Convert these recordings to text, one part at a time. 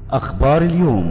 أخبار اليوم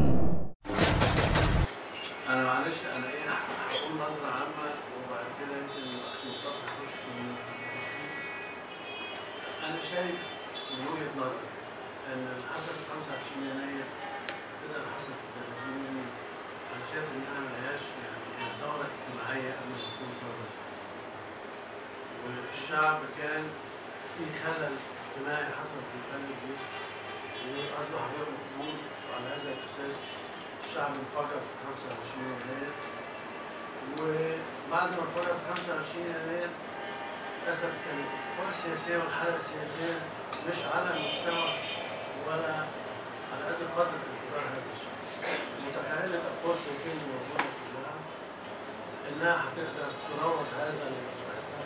انا معلش انا ايه هقول نظره عامه وبعد كده يمكن الاخ مصطفى يخش في التفاصيل انا شايف من وجهه نظري ان اللي حصل في 25 يناير كده اللي حصل في 30 يونيو انا شايف انها ما هياش يعني هي ثوره اجتماعيه قبل ما تكون ثوره سياسيه والشعب كان في خلل اجتماعي حصل في البلد دي واصبح غير مقبول وعلى هذا الاساس الشعب انفجر في 25 يناير وبعد ما انفجر في 25 يناير للاسف كانت القوى السياسيه والحاله السياسيه مش على مستوى ولا على قد قدر انفجار هذا الشعب متخيله القوى السياسيه اللي موجوده كلها انها هتقدر تروض هذا لمصلحتها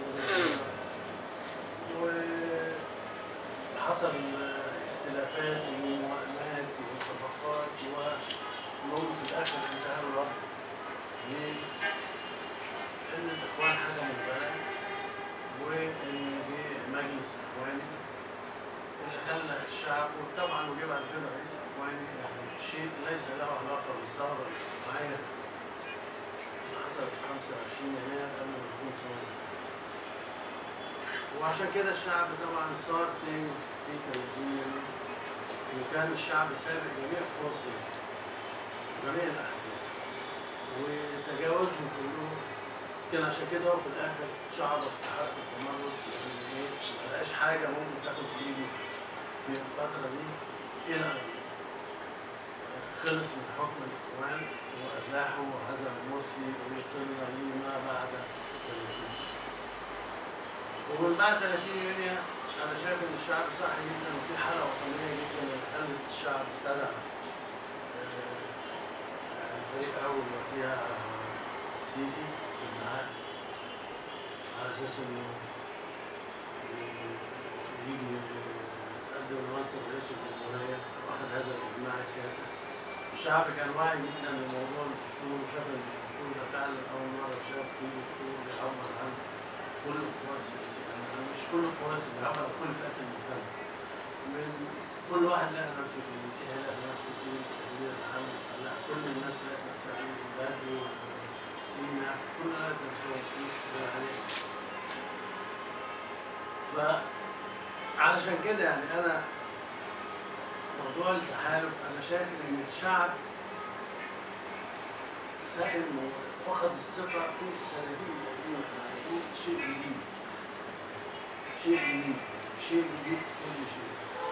وحصل اختلافات وموائمات واتفاقات ومهم في الاخر انتهى الوضع ليه؟ ان الاخوان حكموا البلد وان جه مجلس اخواني اللي خلى الشعب وطبعا وجه بعد كده رئيس اخواني يعني شيء ليس له علاقه بالثوره الاجتماعيه اللي حصلت في 25 يناير قبل ما تكون ثوره سياسيه. وعشان كده الشعب طبعا صار تاني في 30 يوم وكان الشعب سابق جميع القوى السياسيه جميع الاحزاب وتجاوزهم كلهم كان عشان كده هو في الاخر شعبط في حلقه التمرد يعني ايه ما لقاش حاجه ممكن تاخد بايده في الفتره دي الى ان خلص من حكم الاخوان وازاحوا وعزل مرسي ووصلنا لما بعد 30 ومن بعد 30 يونيو انا شايف ان الشعب صحي جدا وفي حاله وطنيه جدا اللي خلت الشعب استدعى الفريق اول وقتها السيسي استدعاء على اساس انه يجي يقدم منصب رئيس الجمهوريه واخذ هذا الاجماع الكاسح الشعب كان واعي جدا لموضوع الدستور وشاف ان الدستور ده فعلا اول مره شاف فيه دستور بيعبر عن كل القوى السياسيه يعني مش كل القوى السياسيه بيعبر عن كل فئات المجتمع من كل واحد لقى نفسه في المسيحي لقى نفسه في التغيير العام لا كل الناس لقت نفسها في البدو سينا كل لقت نفسهم فيه يعني فعلشان كده يعني انا موضوع التحالف انا شايف ان الشعب سائل فقد الثقه في الصناديق القديمه احنا عايزين شيء جديد شيء جديد شيء جديد في كل شيء